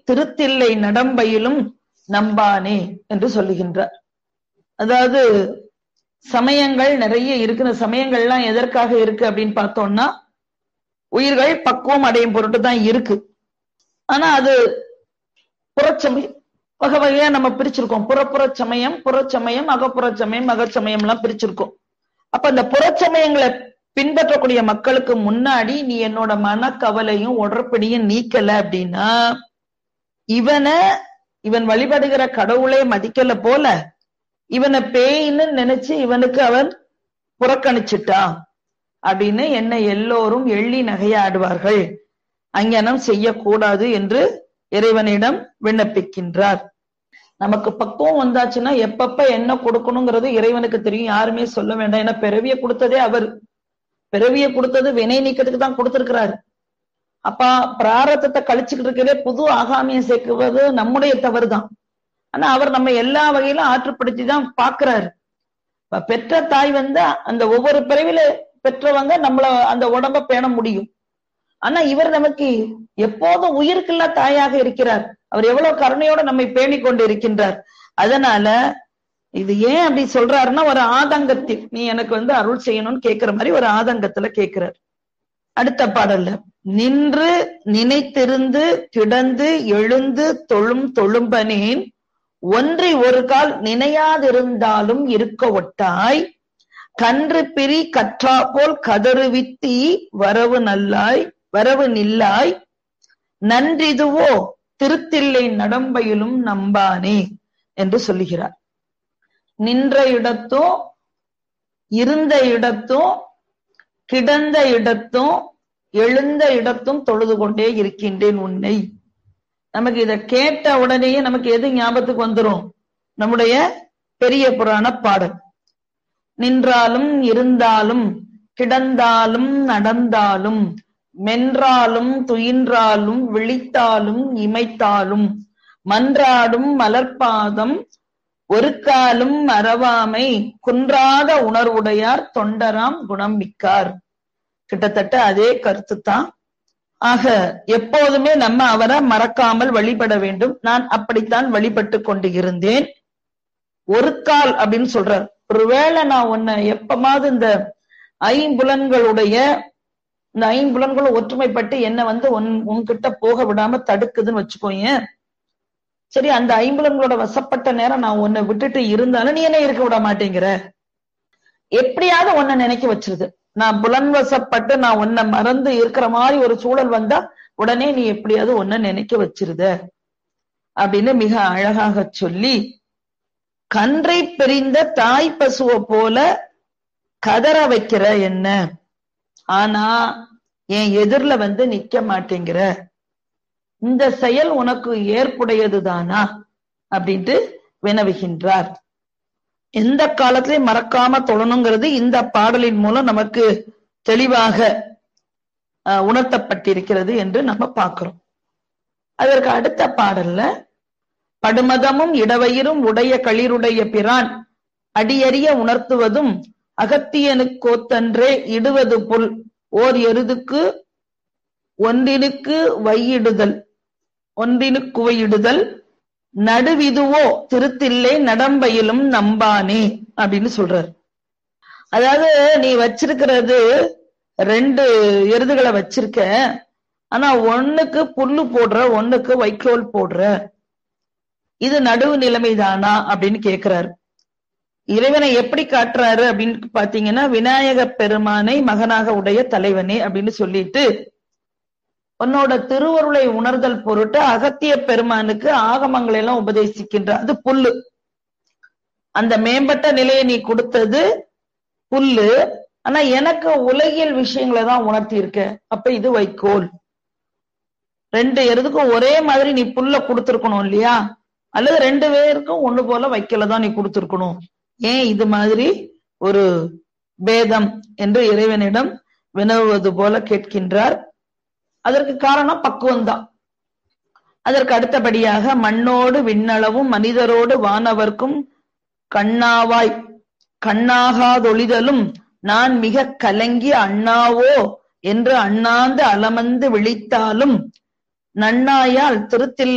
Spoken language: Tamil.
திருத்தில்லை நடம்பையிலும் நம்பானே என்று சொல்லுகின்றார் அதாவது சமயங்கள் நிறைய இருக்கிற சமயங்கள்லாம் எதற்காக இருக்கு அப்படின்னு பார்த்தோம்னா உயிர்கள் பக்குவம் அடையும் பொருட்டு தான் இருக்கு ஆனா அது புறச்சமயம் வகை வகையா நம்ம பிரிச்சிருக்கோம் புறப்புற சமயம் புறச்சமயம் அகப்புற சமயம் அகச்சமயம் எல்லாம் பிரிச்சிருக்கோம் அப்ப இந்த புறச்சமயங்களை பின்பற்றக்கூடிய மக்களுக்கு முன்னாடி நீ என்னோட மனக்கவலையும் உடற்படியும் நீக்கல அப்படின்னா இவனை இவன் வழிபடுகிற கடவுளே மதிக்கல போல இவனை பேயின்னு நினைச்சு இவனுக்கு அவன் புறக்கணிச்சுட்டான் அப்படின்னு என்ன எல்லோரும் எள்ளி நகையாடுவார்கள் அங்கனம் செய்யக்கூடாது என்று இறைவனிடம் விண்ணப்பிக்கின்றார் நமக்கு பக்குவம் வந்தாச்சுன்னா எப்பப்ப என்ன கொடுக்கணுங்கிறது இறைவனுக்கு தெரியும் யாருமே சொல்ல வேண்டாம் ஏன்னா பிறவிய கொடுத்ததே அவர் பிறவிய கொடுத்தது வினை நீக்கத்துக்கு தான் கொடுத்திருக்கிறாரு அப்ப பிராரத்தத்தை கழிச்சுக்கிட்டு இருக்கவே புது ஆகாமியம் சேர்க்குவது நம்முடைய தவறு தான் ஆனா அவர் நம்ம எல்லா வகையிலும் ஆற்றுப்படுத்தி தான் பாக்குறாரு இப்ப பெற்ற தாய் வந்து அந்த ஒவ்வொரு பிறவில பெற்றவங்க நம்மள அந்த உடம்ப பேண முடியும் ஆனா இவர் நமக்கு எப்போதும் உயிருக்குள்ள தாயாக இருக்கிறார் அவர் எவ்வளவு கருணையோட நம்மை பேணி கொண்டு இருக்கின்றார் அதனால இது ஏன் அப்படி சொல்றாருன்னா ஒரு ஆதங்கத்தில் நீ எனக்கு வந்து அருள் செய்யணும்னு கேக்குற மாதிரி ஒரு ஆதங்கத்துல கேக்குறார் அடுத்த பாடல்ல நின்று நினைத்திருந்து கிடந்து எழுந்து தொழும் தொழும்பனேன் ஒன்றி ஒரு கால் நினையாதிருந்தாலும் இருக்க ஒட்டாய் கன்று பிரி கற்றா போல் கதறுவித்தி வரவு நல்லாய் வரவு நில்லாய் நன்றிதுவோ திருத்தில்லை நடம்பையிலும் நம்பானே என்று சொல்லுகிறார் நின்ற இடத்தும் இருந்த இடத்தும் கிடந்த இடத்தும் எழுந்த இடத்தும் தொழுது கொண்டே இருக்கின்றேன் உன்னை நமக்கு இத கேட்ட உடனேயே நமக்கு எது ஞாபகத்துக்கு வந்துரும் நம்முடைய பெரிய புராண பாடல் நின்றாலும் இருந்தாலும் கிடந்தாலும் நடந்தாலும் மென்றாலும் துயின்றாலும் விழித்தாலும் இமைத்தாலும் மன்றாடும் மலர்பாதம் ஒரு காலும் மறவாமை குன்றாத உணர்வுடையார் தொண்டராம் குணம் மிக்கார் கிட்டத்தட்ட அதே கருத்து தான் ஆக எப்போதுமே நம்ம அவரை மறக்காமல் வழிபட வேண்டும் நான் அப்படித்தான் வழிபட்டு கொண்டு இருந்தேன் ஒரு கால் அப்படின்னு சொல்றார் ஒருவேளை நான் உன்னை எப்பமாவது இந்த ஐம்புலன்களுடைய இந்த ஐம்புலன்களும் ஒற்றுமைப்பட்டு என்ன வந்து உன் உன்கிட்ட போக விடாம தடுக்குதுன்னு வச்சுக்கோங்க சரி அந்த ஐம்புலன்களோட வசப்பட்ட நேரம் நான் உன்னை விட்டுட்டு இருந்தாலும் நீ என்ன இருக்க விட மாட்டேங்கிற எப்படியாவது உன்னை நினைக்க வச்சிருது நான் புலன் வசப்பட்டு நான் உன்னை மறந்து இருக்கிற மாதிரி ஒரு சூழல் வந்தா உடனே நீ எப்படியாவது உன்னை நினைக்க வச்சிருத அப்படின்னு மிக அழகாக சொல்லி கன்றை பிரிந்த தாய் பசுவை போல கதற வைக்கிற என்ன ஆனா என் எதிரில வந்து நிக்க மாட்டேங்கிற இந்த செயல் உனக்கு ஏற்புடையதுதானா அப்படின்ட்டு வினவுகின்றார் எந்த காலத்திலையும் மறக்காம தொழணுங்கிறது இந்த பாடலின் மூலம் நமக்கு தெளிவாக உணர்த்தப்பட்டிருக்கிறது என்று நம்ம பார்க்கிறோம் அதற்கு அடுத்த பாடல்ல படுமதமும் இடவயிரும் உடைய களிருடைய பிரான் அடியறிய உணர்த்துவதும் அகத்தியனுக்கோத்தன்றே இடுவது புல் ஓர் எருதுக்கு ஒன்றினுக்கு வையிடுதல் ஒன்றினுக்கு வையிடுதல் நடுவிதுவோ திருத்தில்லை நடம்பையிலும் நம்பானே அப்படின்னு சொல்றாரு அதாவது நீ வச்சிருக்கிறது ரெண்டு எருதுகளை வச்சிருக்க ஆனா ஒண்ணுக்கு புல்லு போடுற ஒண்ணுக்கு வைக்கோல் போடுற இது நடுவு நிலைமைதானா அப்படின்னு கேக்குறாரு இறைவனை எப்படி காட்டுறாரு அப்படின்னு பாத்தீங்கன்னா விநாயக பெருமானை மகனாக உடைய தலைவனே அப்படின்னு சொல்லிட்டு உன்னோட திருவருளை உணர்தல் பொருட்டு அகத்திய பெருமானுக்கு ஆகமங்களை எல்லாம் உபதேசிக்கின்ற அது புல்லு அந்த மேம்பட்ட நிலையை நீ கொடுத்தது புல்லு ஆனா எனக்கு உலகியல் விஷயங்களை தான் உணர்த்தி இருக்க அப்ப இது வைக்கோல் ரெண்டு எருதுக்கும் ஒரே மாதிரி நீ புல்ல கொடுத்துருக்கணும் இல்லையா அல்லது ரெண்டு பேருக்கும் ஒண்ணு போல வைக்கல தான் நீ கொடுத்துருக்கணும் ஏன் இது மாதிரி ஒரு பேதம் என்று இறைவனிடம் வினவுவது போல கேட்கின்றார் அதற்கு காரணம் பக்குவம் தான் அதற்கு அடுத்தபடியாக மண்ணோடு விண்ணளவும் மனிதரோடு வானவர்க்கும் கண்ணாவாய் கண்ணாகாதொழிதலும் நான் மிக கலங்கி அண்ணாவோ என்று அண்ணாந்து அலமந்து விழித்தாலும் நன்னாயால் திருத்தில்